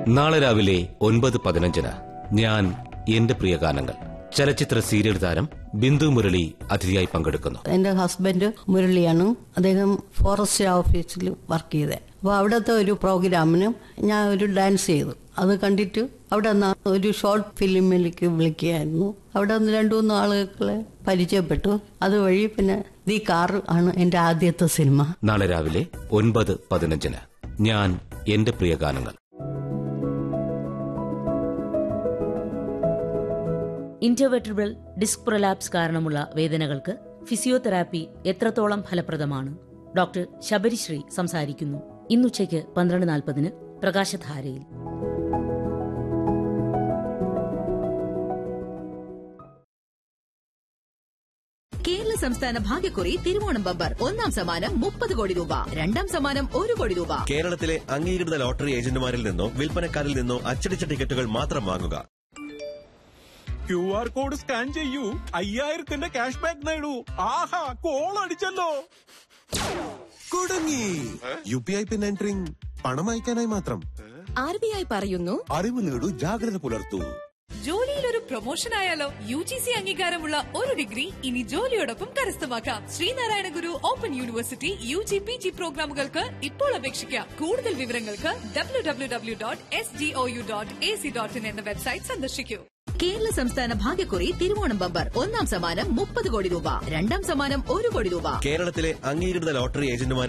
നാളെ രാവിലെ ഒൻപത് പതിനഞ്ചിന് ഞാൻ എന്റെ പ്രിയ ഗാനങ്ങൾ ചലച്ചിത്ര സീരിയൽ താരം ബിന്ദു മുരളി അതിഥിയായി പങ്കെടുക്കുന്നു എന്റെ ഹസ്ബൻഡ് മുരളിയാണ് അദ്ദേഹം ഫോറസ്റ്റ് ഓഫീസിൽ വർക്ക് ചെയ്തത് അപ്പോൾ അവിടുത്തെ ഒരു പ്രോഗ്രാമിന് ഞാൻ ഒരു ഡാൻസ് ചെയ്തു അത് കണ്ടിട്ട് അവിടെ നിന്ന് ഒരു ഷോർട്ട് ഫിലിമിലേക്ക് വിളിക്കുകയായിരുന്നു അവിടെ നിന്ന് രണ്ടു മൂന്ന് ആളുകളെ പരിചയപ്പെട്ടു അതുവഴി പിന്നെ ദി കാർ ആണ് എന്റെ ആദ്യത്തെ സിനിമ നാളെ രാവിലെ ഒൻപത് പതിനഞ്ചിന് ഞാൻ എന്റെ പ്രിയ ഗാനങ്ങൾ ഇന്റർവെട്രിബിൾ ഡിസ്ക് പ്രൊലാപ്സ് കാരണമുള്ള വേദനകൾക്ക് ഫിസിയോതെറാപ്പി എത്രത്തോളം ഫലപ്രദമാണ് ഡോക്ടർ ശബരിശ്രീ സംസാരിക്കുന്നു ഇന്നുച്ചയ്ക്ക് പന്ത്രണ്ട് നാൽപ്പതിന് പ്രകാശധാരയിൽ കേരള സംസ്ഥാന ഭാഗ്യക്കുറി തിരുവോണം ബമ്പർ ഒന്നാം സമ്മാനം മുപ്പത് കോടി രൂപ രണ്ടാം സമ്മാനം ഒരു കോടി രൂപ കേരളത്തിലെ അംഗീകൃത ലോട്ടറി ഏജന്റുമാരിൽ നിന്നോ വിൽപ്പനക്കാരിൽ നിന്നോ അച്ചടിച്ച ടിക്കറ്റുകൾ മാത്രം വാങ്ങുക ക്യു ആർ കോഡ് സ്കാൻ ചെയ്യൂ അയ്യായിരത്തിന്റെ ക്യാഷ് ബാക്ക് നേടൂ ആഹാ കോൾ അടിച്ചല്ലോ കുടുങ്ങി U P I PIN entering പണം അയക്കാനായി മാത്രം ആർ ബി ഐ പറയുന്നു അറിവ് നേടൂ ജാഗ്രത പുലർത്തൂ ജോലിയിൽ ഒരു പ്രൊമോഷൻ ആയാലോ യു ജി സി അംഗീകാരമുള്ള ഒരു ഡിഗ്രി ഇനി ജോലിയോടൊപ്പം കരസ്ഥമാക്കാം Sreenarayana Guru open university U G P G പ്രോഗ്രാമുകൾക്ക് ഇപ്പോൾ അപേക്ഷിക്കാം കൂടുതൽ വിവരങ്ങൾക്ക് W W W dot S D O U dot A C dot in എന്ന വെബ്സൈറ്റ് സന്ദർശിക്കൂ കേരള സംസ്ഥാന ഭാഗ്യക്കുറി തിരുവോണം ബമ്പർ ഒന്നാം സമ്മാനം മുപ്പത് കോടി രൂപ രണ്ടാം സമ്മാനം ഒരു കോടി രൂപ കേരളത്തിലെ അംഗീകൃത ലോട്ടറി ഏജന്റുമാരിൽ